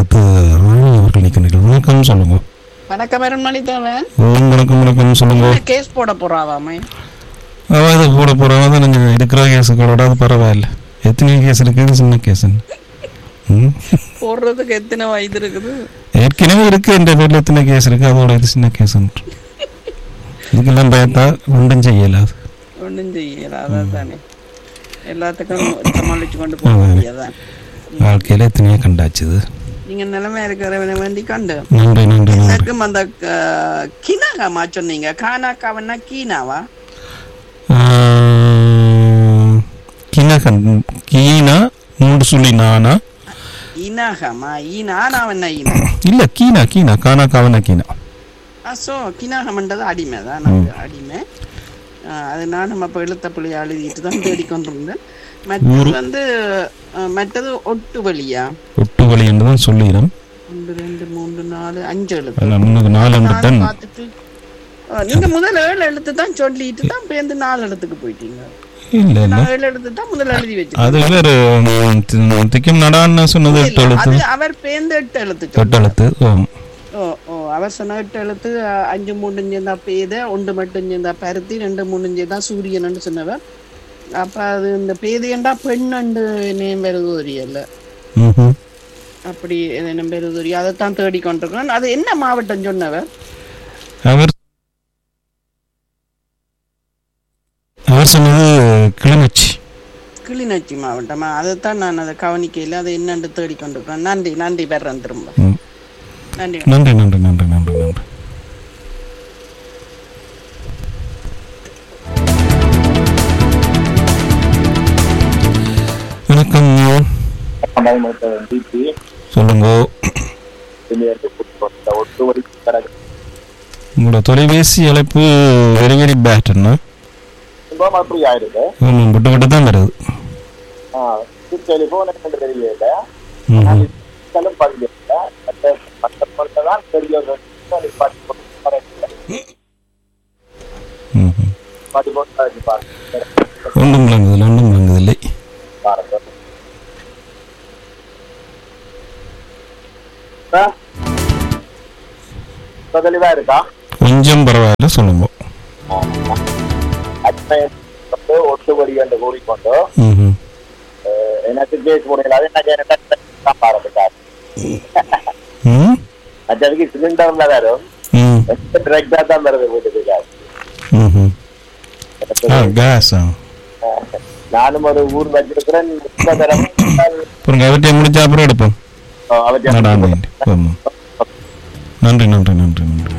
அடுத்து ராணி அவர்கள் நிற்கிறீர்கள் வணக்கம் சொல்லுங்க வணக்கம் அருண்மணி தேவன் ம், வணக்கம் வணக்கம் சொல்லுங்க கேஸ் போட போறாவாமே அவ இதை போட போகிறவ தான் நீங்கள் இருக்கிற கேஸுகளோட அது பரவாயில்ல எத்தனை கேஸ் இருக்குது சின்ன கேஸுன்னு ம் போடுறதுக்கு எத்தனை வயது இருக்குது ஏற்கனவே இருக்கு என்ற பேரில் எத்தனை கேஸ் இருக்கு அதோட இது சின்ன கேஸ்ன்னு இதுக்கெல்லாம் பயத்தா ஒன்றும் செய்யலாது ஒன்றும் செய்யல அதான் தானே எல்லாத்துக்கும் சமாளிச்சு கொண்டு போக வேண்டியதான் வாழ்க்கையில் எத்தனையோ கண்டாச்சுது நீங்க நிலைமை இருக்கிறவனை வேண்டி கண்டு நன்றி நன்றி நன்றி எனக்கும் அந்த அஹ், கினாகாமா சொன்னீங்க கானாக்காவன்னா கீனாவா ஆஹ், கீனா கண் கீனா மூன்று சுழி நானா ஈனாகமா ஈனானாவன்னா ஈனா இல்ல கீனா கீனா கானா காவனா கீனா ஸோ கினாகமன்றது அடிமை தான் நமக்கு அடிமை அஹ், அது நானும் அப்போ எழுத்த பிள்ளை எழுதிட்டு தான் தேடிக்கொண்டிருந்தேன் மற்றது வந்து அஹ், மற்றது ஒட்டு வழியா ஒட்டு வழி என்று தான் சொல்லுகிறோம் ஒன்று ரெண்டு மூன்று நாலு அஞ்சு எழுத்து அதில் முன்னுக்கு நாலு நாலு டன் பார்த்துட்டு அஹ், நீங்க முதல் ஏழு எழுத்து தான் சொல்லிட்டு தான் பேருந்து நாலு எழுத்துக்கு போயிட்டீங்க இல்ல இல்ல நான் ஏழு எழுத்து தான் முதல்ல எழுதி வச்சு அது வேறு ம், தி- திக்கும் நடான்னு சொன்னது எட்டு எழுத்து அது அவர் பேருந்து எட்டு எழுத்து எட்டு சொன்னார். எழுத்து ஓம் ஓ ஓ அவர் சொன்ன எட்டு எழுத்து அஹ், அஞ்சு மூணு சேர்ந்தா பேத ஒன்று மட்டும் சேர்ந்தா பருத்தி ரெண்டு மூணு சேர்ந்தா சூரியன் சொன்னவர் அப்ப அது இந்த பேதையண்டா பெண்ணண்டு நேம் வருது தெரியல ம்ஹும். அப்படி என்ன பேரு தெரியும் அதைத்தான் தேடி கொண்டிருக்கிறோம் அது என்ன மாவட்டம் சொன்னவர் அவர் அவர் சொன்னது கிளிநொச்சி கிளிநொச்சி மாவட்டமா அதைத்தான் நான் அதை கவனிக்கையில் அதை என்னன்னு தேடி கொண்டிருக்கிறேன் நன்றி நன்றி வர்றேன் திரும்ப ம். நன்றி நன்றி நன்றி நன்றி நன்றி நன்றி வணக்கம் சொல்லுங்க உங்களோட தொலைபேசி அழைப்பு வெரி வெரி பேட்னா விட்டு விட்டு தான் வருது ம்ஹும். ம்ஹும். ஒன்றும் விளங்குதில்லை ஒன்றும் விளங்குதில்லை தெளிவா இருக்கா கொஞ்சம் பரவாயில்ல சொல்லுங்க அச்சனை வந்து ஒட்டுபடி என்று கூறிக்கொண்டு ம்ஹும். அஹ், எனக்கு கேஸ் முடியல அது எனக்கு எனக்கு தான் பாரம்பிட்டார் ம் மற்றதுக்கு சிலிண்டர்ல வரும் ம் டிரெக்டா தான் வருது வீட்டுக்கு ம்ஹும். ஆ கேஸ் ஆ நானும் ஒரு ஊர் வச்சிருக்கிறேன் இந்த தடவை அப்புறம் அவர்கிட்ட முடிச்சா அப்புறம் எடுப்போம் அவற்றை நடாண்டு ஆமாம் நன்றி நன்றி நன்றி நன்றி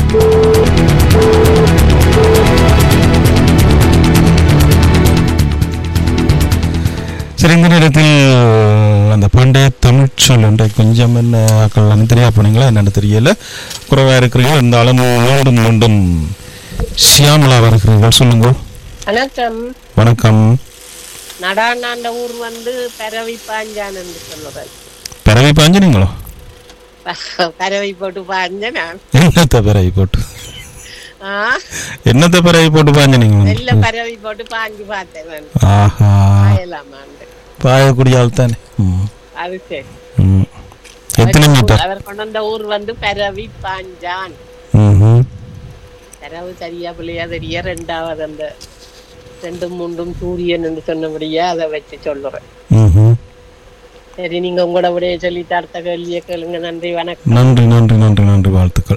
சரி இந்த நேரத்தில் அந்த பண்டைய தமிழ் சொல் என்ற கொஞ்சம் என்ன ஆக்கள் தெரியா போனீங்களா என்னன்னு தெரியல குறைவா இருக்கிறீர்கள் இருந்தாலும் மீண்டும் மீண்டும் சியாமலா வருகிறீர்கள் சொல்லுங்க வணக்கம் வணக்கம் நடாண்டாண்ட ஊர் வந்து பரவி பாஞ்சான் என்று சொல்லுவேன் பிறவி பாஞ்சினீங்களோ பரவி போட்டு பாஞ்ச நான் என்னத்த பிறவி போட்டு ஆ, என்னத்த பிறவி போட்டு பாஞ்சினீங்க வெள்ள பரவி போட்டு பாஞ்சு பார்த்தேன் நான் ஆஹா பாயலாமாண்டு பாயக்கூடிய ஆள் தானே ம். அது சரி ம். எத்தனை மீட்டர் அவர் கொண்டு வந்த ஊர் வந்து பரவி பாஞ்சான் ம்ஹும். பரவு சரியா பிள்ளையா தெரிய ரெண்டாவது அந்த ரெண்டும் மூன்றும் சூரியன் என்று சொன்னபடியா அதை வச்சு சொல்லுறேன் ம்ஹும். சரி நீங்க உங்களோட விடைய சொல்லிட்டு அடுத்த கேள்வியை கேளுங்க நன்றி வணக்கம் நன்றி நன்றி நன்றி நன்றி வாழ்த்துக்கள்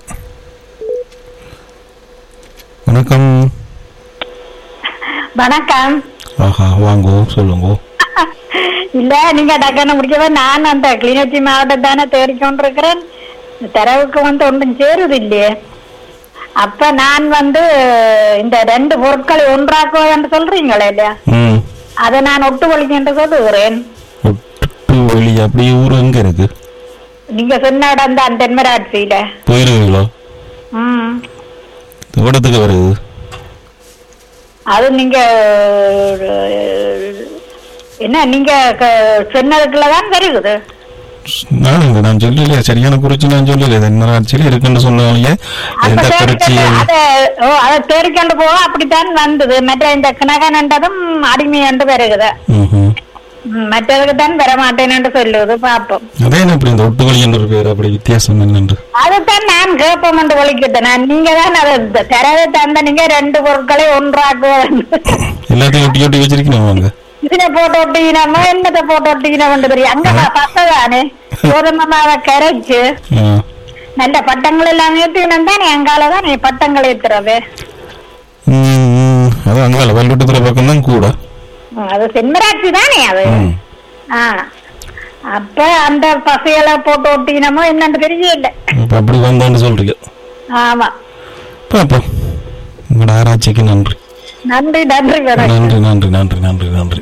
வணக்கம் வணக்கம் ஆஹா வாங்கோ சொல்லுங்க இல்ல நீங்க டக்குன்னு முடிக்கவே நான் அந்த கிளிநொச்சி மாவட்டம் தானே தேடிக்கொண்டிருக்கிறேன் தரவுக்கு வந்து ஒன்றும் சேருது இல்லையே அப்ப நான் வந்து இந்த ரெண்டு பொருட்களை ஒன்றாக்குவது என்று சொல்றீங்களே இல்லையா ம் அதை நான் ஒட்டு வலிக்கு என்று சொல்லுகிறேன் ஒட்டு வெளி அப்படியே ஊர் எங்க இருக்கு நீங்க சொன்ன இடம் தான் தென்மராட்சியில போயிருவீங்களோ ம் இடத்துக்கு வருது அது நீங்க என்ன நீங்க க- சொன்னதுக்குள்ளதான் வருகுது நான் இங்க நான் சொல்லலையே சரியான குறிச்சு நான் சொல்லலையே என்ன ஆட்சியில் இருக்குன்னு சொன்னாலே அப்ப எந்த குறிச்சி தேடிக்கொண்டு அத ஓ அதை தேடிக்கொண்டு போக அப்படித்தான் வந்தது மற்ற இந்த கிணகனண்டதும் அடிமை என்று வருகுது ம்ஹும். ம், மற்றதுக்கு தான் வர மாட்டேன்னு சொல்லுவது பாப்போம் அதே என்ன இப்படி இந்த ஒட்டுவழி என்ற ஒரு பேர் அப்படி வித்தியாசம் என்னென்று அதுதான் நான் கேட்போம் என்று ஒழிக்கிட்டேன் நான் நீங்க தான் அதை தரவை தந்த நீங்க ரெண்டு பொருட்களை ஒன்றாக்குவது எல்லாத்தையும் ஒட்டி ஒட்டி வச்சிருக்கணும் வாங்க இதுல போட்டு ஒட்டிக்கினோமோ என்னத்தை போட்டு ஒட்டிக்கினோம் தெரியும் அங்க பத்ததானே கோதுமை மாவை கரைச்சு ஆ. நல்ல பட்டங்கள் எல்லாம் ஏற்றிக்கணும் தானே அங்கால தான் பட்டங்கள் ஏத்துறது ம், ம். அது அங்கால வல்வெட்டுத்துறை பக்கம் தான் கூட ம், அது செம்மராட்சி தானே அது ம். ஆ அப்ப அந்த பசையில போட்டு ஒட்டிக்கினோமோ என்னன்னு தெரியல இப்ப அப்படி வந்தான்னு சொல்றீங்க ஆமா பாப்போம் உங்களோட ஆராய்ச்சிக்கு நன்றி நன்றி நன்றி வணக்கம் நன்றி நன்றி நன்றி நன்றி நன்றி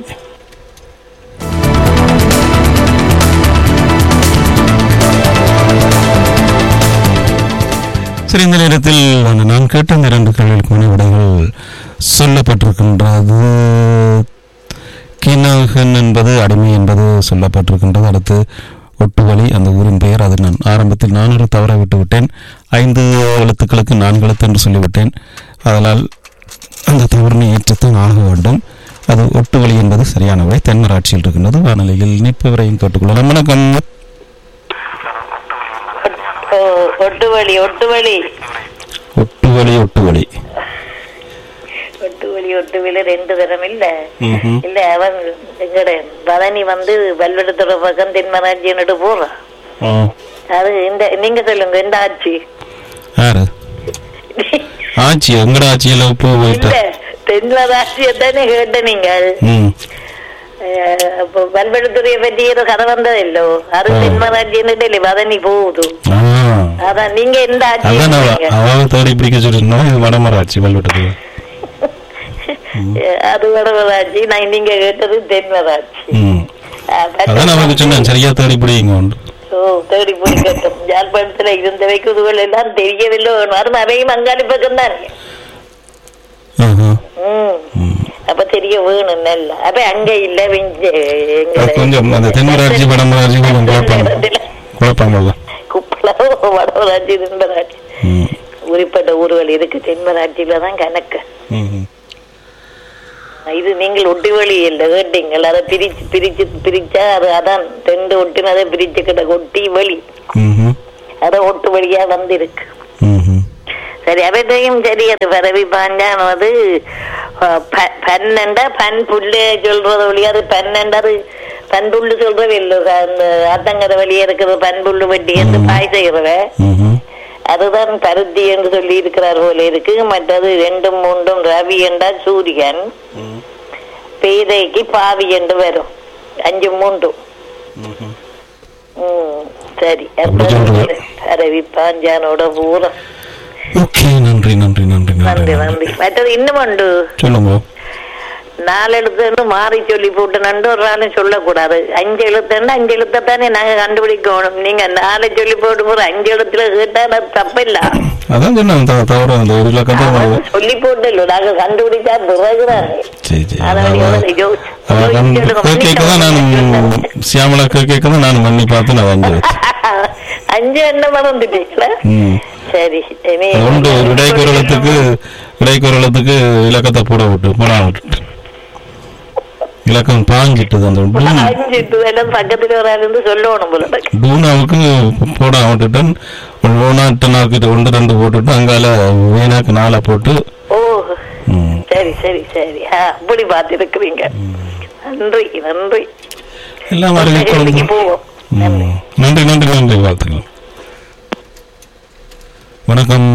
சரி இந்த நேரத்தில் அந்த நான் கேட்ட இந்த இரண்டு கேள்விகளுக்கான விடைகள் சொல்லப்பட்டிருக்கின்றது கினாகன் என்பது அடிமை என்பது சொல்லப்பட்டிருக்கின்றது அடுத்து ஒட்டுவழி அந்த ஊரின் பெயர் அது நான் ஆரம்பத்தில் நான் ஒரு தவற விட்டு விட்டேன் ஐந்து எழுத்துக்களுக்கு நான்கு எழுத்து என்று சொல்லிவிட்டேன் அதனால் அந்த தவறினை ஏற்றுத்தான் ஆக வேண்டும் அது ஒட்டுவழி என்பது சரியான விடை தென்மராட்சியில் இருக்கின்றது வானிலையில் இணைப்பு வரையும் கேட்டுக்கொள்ளலாம் வணக்கம் ஓ, ஒட்டுவழி ஒட்டுவழி ஒட்டுவழி ஒட்டுவழி ஒட்டுவழி ஒட்டுவழி ரெண்டு தரம் இல்ல ம்ஹும். இல்ல அவன் எங்கட பதனி வந்து வல்வெடுத்துற பக்கம் தென்மராட்சின்னு போறான் ஆ. அது இந்த நீங்க சொல்லுங்க இந்த ஆட்சி யாரு ஆட்சி எங்கட ஆட்சியில இப்போ போயிட்டா இல்ல தென்மராட்சியை தானே கேட்ட நீங்கள் ம் அஹ், அப்போ வல்வெடுத்துறையை பற்றி ஏதோ கதை வந்ததில்லோ அது ஆ. தென்மராட்சின்னு இல்லை பதனி போகுது ஆ அதான் நீங்க எந்த ஆட்சி அதான் அவ சொல்றீங்க? அவ தேடி பிடிக்க சொல்லிருந்தா இது வடமராட்சி வல்வெட்டது அஹ், அது வடமராட்சி நான் நீங்க கேட்டது தென்மராட்சி ம் அஹ், அதான் அவனுக்கு சொன்னேன் சரியா தேடி பிடிங்க உண்டு ஓ தேடி போய் கேட்டோம் யாழ்ப்பாணத்துல இருந்த வைக்குதுகள் எல்லாம் தெரியவில்லை வரும் அவையும் அங்காளி பக்கம் தானே ஆஹா. ம் ம். அப்ப தெரிய வேணும் நல்ல அப்ப அங்க இல்ல விஞ்ச அது கொஞ்சம் அந்த தென்மராட்சி வடமராட்சி கொஞ்சம் குழப்பம் குழப்பம் தான் குப்பளம் வடமராட்சி தென்மராட்சி ம் உரிப்பட்ட ஊர்கள் இருக்கு தென்மராட்சியில தான் கணக்கு ம் இது நீங்கள் ஒட்டி வழி இல்லை கேட்டீங்கள் அதை பிரிச்சு பிரிச்சு பிரிச்சா அது அதான் ரெண்டு ஒட்டினதை பிரிச்சு கிட்ட ஒட்டி வழி ம் அதை ஒட்டு வழியா வந்திருக்கு ம் சரி அவற்றையும் சரி அது பரவி பாஞ்சான் அது அஹ், ப- பன்னெண்டா பன் புல்லு சொல்றது வழியா அது பன்னெண்டாது பன் புல்லு சொல்றது இல்லை அந்த ஆத்தங்கர வழியா இருக்கிறது பன் புல்லு வெட்டி என்று பாய் செய்கிறவ ம் அதுதான் பருத்தி என்று சொல்லி இருக்கிறார் போல இருக்கு மற்றது ரெண்டும் மூன்றும் ரவி என்றால் சூரியன் பேதைக்கு பாவி என்று வரும் அஞ்சு மூன்றும் ம், சரி அப்படி சொல்றீங்க. அரவி பாஞ்சானோட பூரம் ஓகே நன்றி நன்றி நன்றி நன்றி நன்றி நன்றி மற்றது இன்னும் உண்டு சொல்லுங்க நாலு எழுத்துன்னு மாறி சொல்லி போட்டு நண்டு ஒரு நாளும் சொல்லக்கூடாது அஞ்சு எழுத்துன்னு அஞ்சு எழுத்தைத்தானே நாங்க கண்டுபிடிக்கணும் நீங்க நாலு சொல்லி போட்டு போற அஞ்சு எழுத்துல கேட்டா அது தப்பில்ல அதான் சொன்னேன் த- தவறு அந்த ஒரு இலக்கத்தை அவன் சொல்லி போட்டு இல்லை நாங்க கண்டுபிடிச்சா பிறகுதானே சரி சரி அதான் அவ- எவ்வளவு யோ- அவ கண்- யோசிச்சு கேட்க தான் நான் சியாமலா கேட்க தான் நான் பண்ணி பார்த்து நான் அஞ்சு வச்சேன் அஞ்சு என்ன மறந்துட்டீங்களா ம் சரி இனி உண்டு இடைக்குரலத்துக்கு இடைக்குரலத்துக்கு இலக்கத்தை போட விட்டு போனா விட்டு இலக்கம் பாஞ்சிட்டது அந்த டூ அஞ்சு இதெல்லாம் பக்கத்துல ஒரு ஆள் இருந்து சொல்லணும் போல இருக்கு. டூனாவுக்கு போட விட்டுட்டேன் ஒன்னாட்டு ஒன்று ரெண்டு போட்டுட்டு அங்கால வீணாக்கு நாளை போட்டு ஓ ம், சரி சரி சரி ஆ, அப்படி பார்த்திருக்கிறீங்க நன்றி நன்றி எல்லாம் வரவே இன்னைக்கு குழம்பு போவோம் ம். நன்றி நன்றி நன்றி வாழ்த்துக்கள் வணக்கம்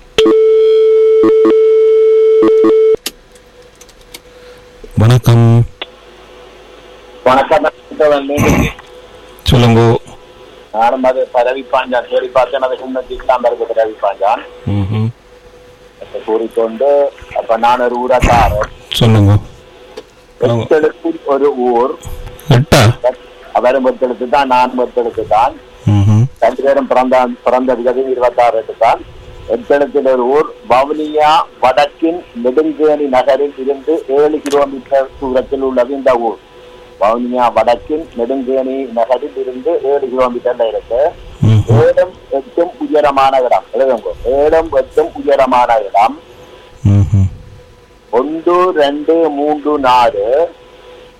வணக்கம் வணக்கம் மீண்டும் சொல்லுங்க நானும் அது பதவி பாஞ்சான் தேடி பார்த்தேன் அது முன்னூத்தி இஸ்லாம் இருக்கு பதவி பாஞ்சான் ம்ஹும். அப்ப கூறிக்கொண்டு அப்ப நான் ஒரு ஊரத்தாரர் சொல்லுங்க எத்தெழுத்து ஒரு ஊர் எட்டா அவரும் ஒத்தெழுத்து தான் நான் ஒத்தெழுத்து தான் ம்ஹும். ரெண்டு பேரும் பிறந்த பிறந்தது இருபத்தாறு எட்டு தான் எத்தெழுத்தில் ஒரு ஊர் வவுனியா வடக்கின் நெடுங்கேணி நகரில் இருந்து ஏழு கிலோமீட்டர் தூரத்தில் உள்ளது இந்த ஊர் வவுனியா வடக்கின் நெடுங்கேணி நகரில் இருந்து ஏழு கிலோமீட்டர்ல இருக்கு ம்ஹும். ஏழும் எட்டும் உயரமான இடம் எழுதுங்க ஏழும் எட்டும் உயரமான இடம் ம்ஹும். ஒன்று ரெண்டு மூன்று நாலு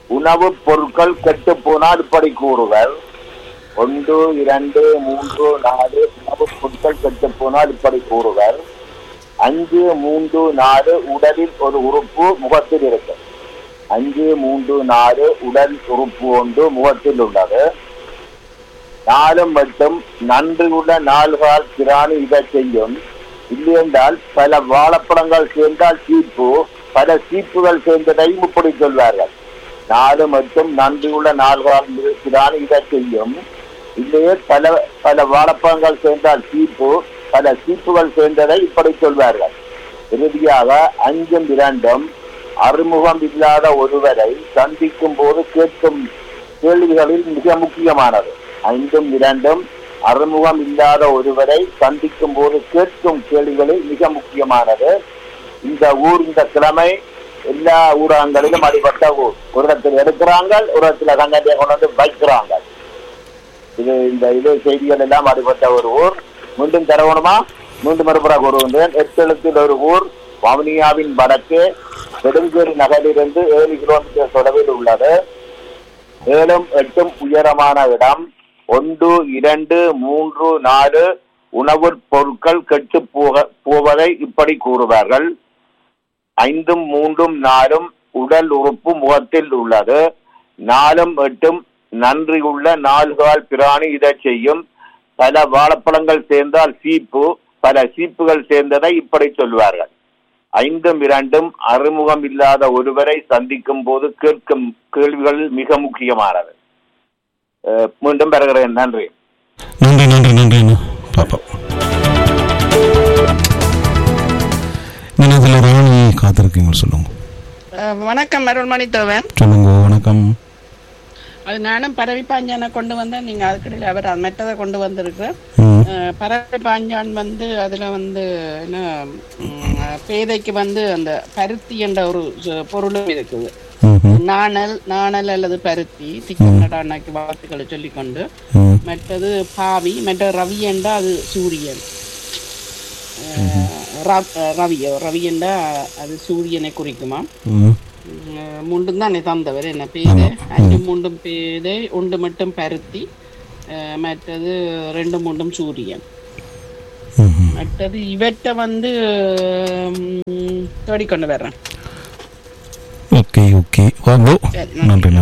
உணவுப் பொருட்கள் கெட்டு போனால் இப்படி கூறுவர் ஒன்று இரண்டு மூன்று நாலு உணவுப் பொருட்கள் கெட்டு போனால் இப்படி கூறுவர் அஞ்சு மூன்று நாலு உடலில் ஒரு உறுப்பு முகத்தில் இருக்கு அஞ்சு மூன்று நாலு உடல் உறுப்பு ஒன்று முகத்தில் உள்ளது நாலும் மட்டும் நன்றி உள்ள நால்கால் பிராணி இதை செய்யும் இல்லையென்றால் பல வாழைப்பழங்கள் சேர்ந்தால் சீப்பு பல சீப்புகள் சேர்ந்ததையும் இப்படி சொல்வார்கள் நாலு மட்டும் நன்றி உள்ள நால்கால் பிராணி இதை செய்யும் இல்லையே பல பல வாழைப்பழங்கள் சேர்ந்தால் சீப்பு பல சீப்புகள் சேர்ந்ததை இப்படி சொல்வார்கள் இறுதியாக அஞ்சும் இரண்டும் அறிமுகம் இல்லாத ஒருவரை சந்திக்கும் போது கேட்கும் கேள்விகளில் மிக முக்கியமானது ஐந்தும் இரண்டும் அறிமுகம் இல்லாத ஒருவரை சந்திக்கும் போது கேட்கும் கேள்விகளில் மிக முக்கியமானது இந்த ஊர் இந்த கிழமை எல்லா ஊடகங்களிலும் அடிபட்ட ஊர் ஒரு இடத்துல எடுக்கிறாங்க ஒரு இடத்துல சங்கத்தியை கொண்டு வந்து வைக்கிறாங்க இது இந்த இது செய்திகள் எல்லாம் அடிபட்ட ஒரு ஊர் மீண்டும் தரவணுமா மீண்டும் மறுபுறம் கூறுகின்றேன் எட்டெழுத்தில் ஒரு ஊர் வவுனியாவின் வடக்கே நெடுங்கேரி நகரிலிருந்து ஏழு கிலோமீட்டர் தொலைவில் உள்ளது ஏழும் எட்டும் உயரமான இடம் ஒன்று இரண்டு மூன்று நாலு உணவுப் பொருட்கள் கெட்டு போக போவதை இப்படி கூறுவார்கள் ஐந்தும் மூன்றும் நாலும் உடல் உறுப்பு முகத்தில் உள்ளது நாலும் எட்டும் நன்றியுள்ள நால்கால் பிராணி இதை செய்யும் பல வாழைப்பழங்கள் சேர்ந்தால் சீப்பு பல சீப்புகள் சேர்ந்ததை இப்படி சொல்வார்கள் ஐந்தும் இரண்டும் அறிமுகம் இல்லாத ஒருவரை சந்திக்கும் போது கேட்கும் கேள்விகள் மிக முக்கியமானது அஹ் மீண்டும் பெறுகிறேன் நன்றி நன்றி நன்றி நன்றி அண்ணா. பாப்பா நினைவில் ராணி காத்திருக்கீங்க சொல்லுங்க அஹ், வணக்கம் அருள்மணி தோவன் சொல்லுங்க வணக்கம் அது நானும் பரவி பாஞ்சானை கொண்டு வந்தேன் நீங்க அதுக்கடையில் அவர் அது மெட்டதை கொண்டு வந்திருக்கிறேன் ம் அஹ், பரவி பாஞ்சான் வந்து அதுல வந்து என்ன ம், பேதைக்கு வந்து அந்த பருத்தி என்ற ஒரு ச- பொருளும் இருக்குது ம்ஹும். நாணல் நாணல் அல்லது பருத்தி திக்கன்னடா அன்னைக்கு வாழ்த்துக்களை சொல்லிக்கொண்டு ம் மற்றது பாவி மற்ற ரவி என்றா அது சூரியன் அஹ், ர- ரவியோ ரவி என்றா அது சூரியனை குறிக்குமா ம் உம், மூண்டும் தான் தந்தவர் என்ன பேரு அஞ்சு மூண்டும் பேரு ஒன்று மட்டும் பருத்தி அஹ், மற்றது ரெண்டு மூண்டும் சூரியன் ம்ஹும். மற்றது இவற்றை வந்து உம், தேடிக்கொண்டு வர்றேன் ஓகே ஓகே வாங்கோ சரி, நன்றி